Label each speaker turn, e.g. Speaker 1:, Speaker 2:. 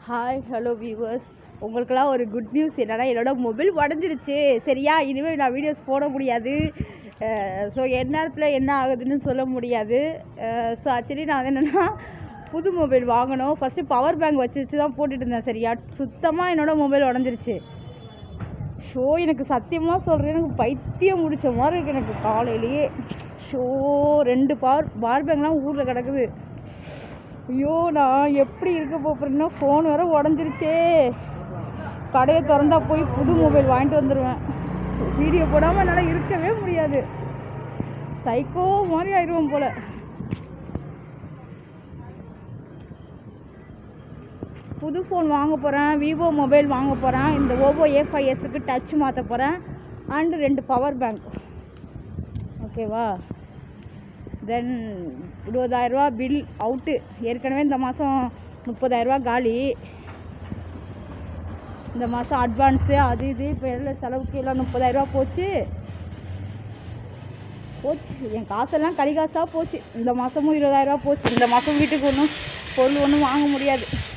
Speaker 1: hi hello viewers உங்களுக்கெல்லாம் ஒரு good news என்னன்னா என்னோட மொபைல் உடஞ்சிருச்சு சரியா இனிமேல் நான் வீடியோஸ் போட முடியாது ஸோ எந்நேரத்தில் என்ன ஆகுதுன்னு சொல்ல முடியாது ஸோ ஆக்சுவலி நான் வந்து என்னென்னா புது மொபைல் வாங்கணும் ஃபஸ்ட்டு பவர் பேங்க் வச்சு வச்சு தான் போட்டுட்டு இருந்தேன் சரியா சுத்தமாக என்னோட மொபைல் உடஞ்சிருச்சு ஷோ எனக்கு சத்தியமாக சொல்கிறேன் எனக்கு பைத்தியம் முடிச்ச மாதிரி இருக்கு எனக்கு காலையிலேயே ஷோ ரெண்டு பவர் பவர் பேங்க்லாம் ஊரில் கிடக்குது ஐயோ நான் எப்படி இருக்க போகிறேன்னா ஃபோன் வேற உடஞ்சிருச்சே கடையை திறந்தா போய் புது மொபைல் வாங்கிட்டு வந்துடுவேன் வீடியோ போடாமல் என்னால் இருக்கவே முடியாது சைக்கோ மாதிரி ஆயிடுவோம் போல புது ஃபோன் வாங்க போகிறேன் விவோ மொபைல் வாங்க போகிறேன் இந்த ஓப்போ ஏ ஃபைவ் எஸ்க்கு டச் மாற்ற போகிறேன் அண்டு ரெண்டு பவர் பேங்க் ஓகேவா தென் இருபதாயிரரூவா பில் அவுட்டு ஏற்கனவே இந்த மாதம் முப்பதாயிரரூவா காலி இந்த மாதம் அட்வான்ஸு அது இது இப்போ எல்லாம் செலவுக்கு எல்லாம் முப்பதாயிரரூவா போச்சு போச்சு என் காசெல்லாம் கடிகாசாக போச்சு இந்த மாதமும் இருபதாயிரரூவா போச்சு இந்த மாதம் வீட்டுக்கு ஒன்றும் பொருள் ஒன்றும் வாங்க முடியாது